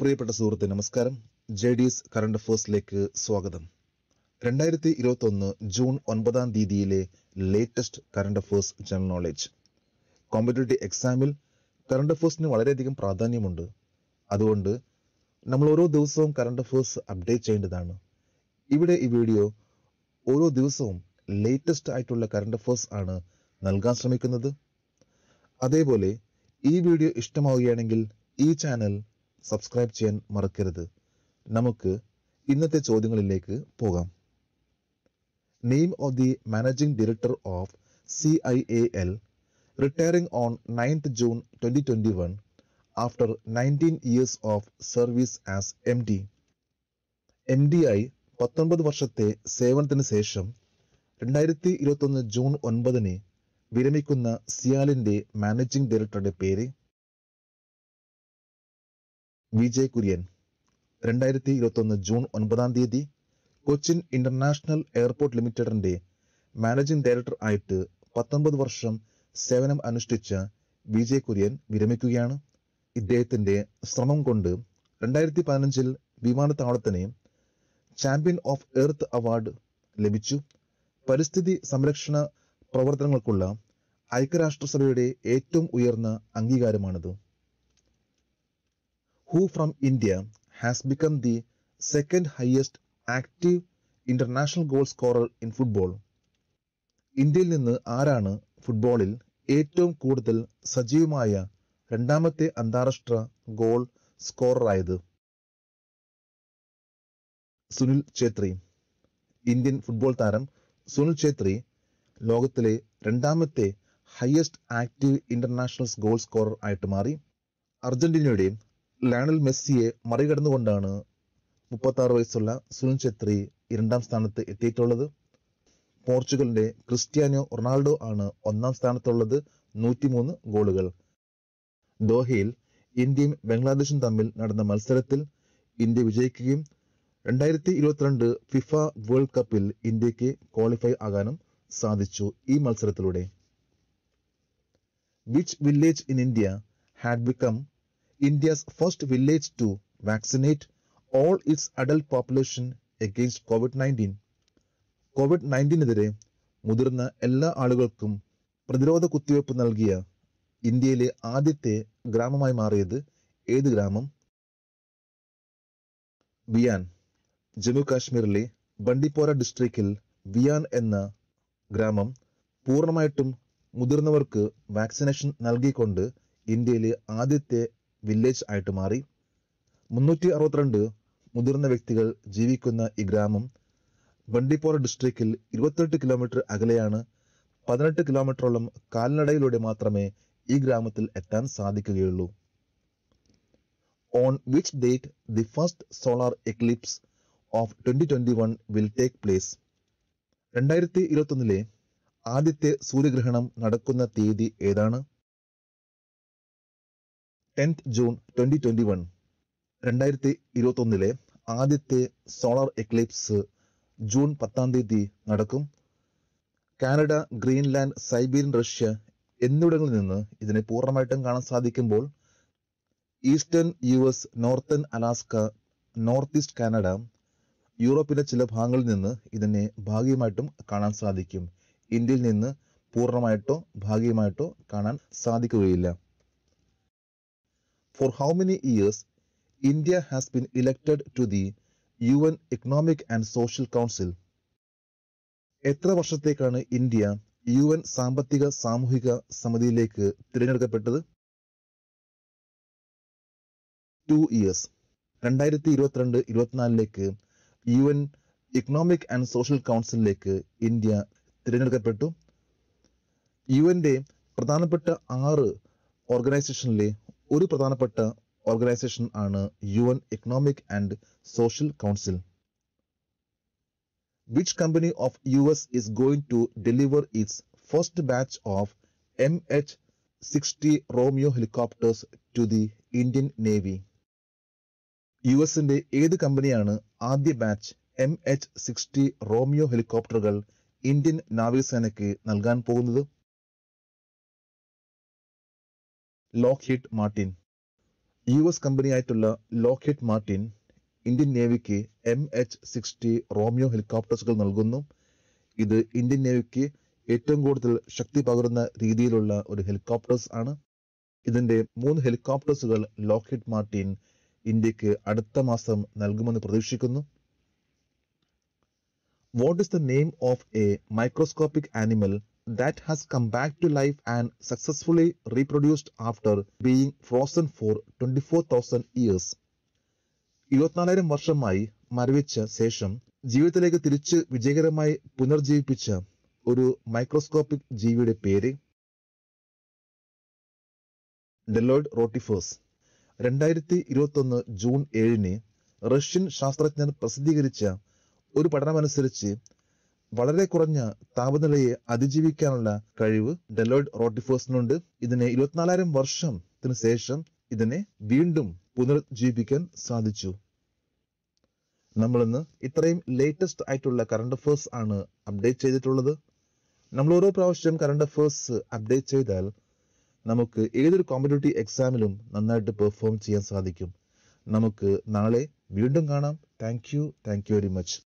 പ്രിയപ്പെട്ട സുഹൃത്തെ നമസ്കാരം ജെ ഡി എസ് കറണ്ട് അഫേഴ്സിലേക്ക് സ്വാഗതം രണ്ടായിരത്തി ഇരുപത്തി ഒന്ന് ജൂൺ ഒൻപതാം തീയതിയിലെ latest current affairs general knowledge competitive എക്സാമിൽ കറണ്ട് അഫേഴ്സിന് വളരെയധികം പ്രാധാന്യമുണ്ട് അതുകൊണ്ട് നമ്മൾ ഓരോ ദിവസവും കറണ്ട് അഫേഴ്സ് അപ്ഡേറ്റ് ചെയ്യേണ്ടതാണ് ഇവിടെ ഈ വീഡിയോ ഓരോ ദിവസവും ലേറ്റസ്റ്റ് ആയിട്ടുള്ള കറണ്ട് അഫേഴ്സ് ആണ് നൽകാൻ ശ്രമിക്കുന്നത് അതേപോലെ ഈ വീഡിയോ ഇഷ്ടമാവുകയാണെങ്കിൽ ഈ ചാനൽ സബ്സ്ക്രൈബ് ചെയ്യാൻ മറക്കരുത് നമുക്ക് ഇന്നത്തെ ചോദ്യങ്ങളിലേക്ക് പോകാം name of the managing director of C I A L retiring on ninth June twenty twenty one after nineteen years of service as M D M D ആയി പത്തൊൻപത് വർഷത്തെ സേവനത്തിന് ശേഷം രണ്ടായിരത്തി ഇരുപത്തൊന്ന് ജൂൺ ഒൻപതിന് വിരമിക്കുന്ന സിയാലിന്റെ മാനേജിംഗ് ഡയറക്ടറുടെ പേര് വിജയ് കുര്യൻ രണ്ടായിരത്തി ഇരുപത്തൊന്ന് ജൂൺ ഒൻപതാം തീയതി കൊച്ചിൻ ഇന്റർനാഷണൽ എയർപോർട്ട് ലിമിറ്റഡിന്റെ മാനേജിംഗ് ഡയറക്ടർ ആയിട്ട് പത്തൊൻപത് വർഷം സേവനം അനുഷ്ഠിച്ച വിജയ് കുര്യൻ വിരമിക്കുകയാണ് ഇദ്ദേഹത്തിന്റെ ശ്രമം കൊണ്ട് രണ്ടായിരത്തി പതിനഞ്ചിൽ വിമാനത്താവളത്തിന് ചാമ്പ്യൻ ഓഫ് എർത്ത് അവാർഡ് ലഭിച്ചു പരിസ്ഥിതി സംരക്ഷണ പ്രവർത്തനങ്ങൾക്കുള്ള ഐക്യരാഷ്ട്രസഭയുടെ ഏറ്റവും ഉയർന്ന അംഗീകാരമാണിത് who from India has become the second highest active international goal scorer in football ഇന്ത്യയിൽ നിന്ന് ആരാണ് ഫുട്ബോളിൽ ഏറ്റവും കൂടുതൽ സജീവമായ രണ്ടാമത്തെ അന്താരാഷ്ട്ര ഗോൾ സ്കോററായത് സുനിൽ ഛേത്രി ഇന്ത്യൻ ഫുട്ബോൾ താരം സുനിൽ ഛേത്രി ലോകത്തിലെ രണ്ടാമത്തെ highest active international goal scorer ആയിട്ട് മാറി അർജന്റീനയുടെ ലയണൽ മെസ്സിയെ മറികടന്നുകൊണ്ടാണ് മുപ്പത്തി ആറ് വയസ്സുള്ള സുനിൽ ഛേത്രി രണ്ടാം സ്ഥാനത്ത് എത്തിയിട്ടുള്ളത് പോർച്ചുഗലിന്റെ ക്രിസ്ത്യാനോ റൊണാൾഡോ ആണ് ഒന്നാം സ്ഥാനത്തുള്ളത് നൂറ്റിമൂന്ന് ഗോളുകൾ ദോഹയിൽ ഇന്ത്യയും ബംഗ്ലാദേശും തമ്മിൽ നടന്ന മത്സരത്തിൽ ഇന്ത്യ വിജയിക്കുകയും രണ്ടായിരത്തി ഇരുപത്തിരണ്ട് ഫിഫ വേൾഡ് കപ്പിൽ ഇന്ത്യക്ക് ക്വാളിഫൈ ആകാനും സാധിച്ചു ഈ മത്സരത്തിലൂടെ which village in India had become India's first village to vaccinate all its adult population against Covid nineteen Covid നയൻറ്റീനെതിരെ മുതിർന്ന എല്ലാ ആളുകൾക്കും പ്രതിരോധ കുത്തിവയ്പ് നൽകിയ ഇന്ത്യയിലെ ആദ്യത്തെ ഗ്രാമമായി മാറിയത് ഏത് ഗ്രാമം വിയാൻ ജമ്മു കാശ്മീരിലെ ബണ്ടിപ്പോര ഡിസ്ട്രിക്റ്റിൽ വിയാൻ എന്ന ഗ്രാമം പൂർണ്ണമായിട്ടും മുതിർന്നവർക്ക് വാക്സിനേഷൻ നൽകിക്കൊണ്ട് ഇന്ത്യയിലെ ആദ്യത്തെ വില്ലേജ് ആയിട്ട് മാറി മുന്നൂറ്റി അറുപത്തിരണ്ട് മുതിർന്ന വ്യക്തികൾ ജീവിക്കുന്ന ഈ ഗ്രാമം ബണ്ടിപ്പോര ഡിസ്ട്രിക്റ്റിൽ ഇരുപത്തെട്ട് കിലോമീറ്റർ അകലെയാണ് പതിനെട്ട് കിലോമീറ്ററോളം കാൽനടയിലൂടെ മാത്രമേ ഈ ഗ്രാമത്തിൽ എത്താൻ സാധിക്കുകയുള്ളൂ on which date the first solar eclipse of twenty twenty one will take place രണ്ടായിരത്തി ഇരുപത്തൊന്നിലെ ആദ്യത്തെ സൂര്യഗ്രഹണം നടക്കുന്ന തീയതി ഏതാണ് tenth June twenty twenty one രണ്ടായിരത്തി ഇരുപത്തൊന്നിലെ ആദ്യത്തെ സോളാർ എക്ലിപ്സ് ജൂൺ പത്താം തീയതി നടക്കും കാനഡ ഗ്രീൻലാൻഡ് സൈബീരിയൻ റഷ്യ എന്നിവിടങ്ങളിൽ നിന്ന് ഇതിനെ പൂർണ്ണമായിട്ടും കാണാൻ സാധിക്കുമ്പോൾ eastern U S northern Alaska north east Canada യൂറോപ്പിലെ ചില ഭാഗങ്ങളിൽ നിന്ന് ഇതിനെ ഭാഗികമായിട്ടും കാണാൻ സാധിക്കും ഇന്ത്യയിൽ നിന്ന് പൂർണ്ണമായിട്ടോ ഭാഗികമായിട്ടോ കാണാൻ സാധിക്കുകയില്ല for how many years India has been elected to the U N economic and social council എത്ര വർഷത്തേക്കാണ് ഇന്ത്യ യു എൻ സാമ്പത്തിക സാമൂഹിക സമിതിയിലേക്ക് തിരഞ്ഞെടുക്കപ്പെട്ടത് ടു ഇയേഴ്സ് രണ്ടായിരത്തി ഇരുപത്തിരണ്ട് ഇരുപത്തിനാലിലേക്ക് U N economic and social കൗൺസിലിലേക്ക് ഇന്ത്യ തിരഞ്ഞെടുക്കപ്പെട്ടു യു എൻ്റെ പ്രധാനപ്പെട്ട ആറ് ഓർഗനൈസേഷനിലെ ഒരു പ്രധാനപ്പെട്ട ഓർഗനൈസേഷൻ ആണ് U N economic and social council which company of U S is going to deliver its first batch of M H sixty Romeo helicopters to the Indian Navy U എസിന്റെ ഏത് കമ്പനിയാണ് ആദ്യ ബാച്ച് എം എച്ച് സിക്സ്റ്റി റോമിയോ ഹെലികോപ്റ്ററുകൾ Indian നാവികസേനയ്ക്ക് നൽകാൻ പോകുന്നത് Lockheed Martin U S കമ്പനിയായിട്ടുള്ള ലോക്ഹിഡ് Martin Indian നേവിക്ക് എം എച്ച് സിക്സ്റ്റി റോമിയോ ഹെലികോപ്റ്റേഴ്സുകൾ നൽകുന്നു ഇത് ഇന്ത്യൻ നേവിക്ക് ഏറ്റവും കൂടുതൽ ശക്തി പകരുന്ന രീതിയിലുള്ള ഒരു ഹെലികോപ്റ്റേഴ്സ് ആണ് ഇതിന്റെ മൂന്ന് ഹെലികോപ്റ്റേഴ്സുകൾ ലോക്ഹിഡ് മാർട്ടിൻ ഇന്ത്യക്ക് അടുത്ത മാസം നൽകുമെന്ന് പ്രതീക്ഷിക്കുന്നു what is the name of a microscopic animal that has come back to life and successfully reproduced after being frozen for 24,000 years. ഇരുപത്തിനാലായിരം വർഷമായി മരവിച്ച ശേഷം ജീവിതത്തിലേക്ക് തിരിച്ച് വിജയകരമായി പുനർജീവിപ്പിച്ച ഒരു മൈക്രോസ്കോപ്പിക് ജീവിയുടെ പേര് ഡെലോയിഡ് റോട്ടിഫേഴ്സ് രണ്ടായിരത്തി ഇരുപത്തി ഒന്ന് ജൂൺ ഏഴിന് റഷ്യൻ ശാസ്ത്രജ്ഞർ പ്രസിദ്ധീകരിച്ച ഒരു പഠനമനുസരിച്ച് വളരെ കുറഞ്ഞ താപനിലയെ അതിജീവിക്കാനുള്ള കഴിവ് ഡെലോയിഡ് റോട്ടിഫേഴ്സിനുണ്ട് ഇതിന് ഇരുപത്തിനാലായിരം വർഷത്തിന് ശേഷം ഇതിനെ വീണ്ടും പുനർജീവിപ്പിക്കാൻ സാധിച്ചു നമ്മളിന്ന് ഇത്രയും ലേറ്റസ്റ്റ് ആയിട്ടുള്ള കറണ്ട് അഫേഴ്സ് ആണ് അപ്ഡേറ്റ് ചെയ്തിട്ടുള്ളത് നമ്മൾ ഓരോ പ്രാവശ്യം കറണ്ട് അഫേഴ്സ് അപ്ഡേറ്റ് ചെയ്താൽ നമുക്ക് ഏതൊരു കോമ്പറ്റേറ്റീവ് എക്സാമിലും നന്നായിട്ട് പെർഫോം ചെയ്യാൻ സാധിക്കും നമുക്ക് നാളെ വീണ്ടും കാണാം thank you thank you very much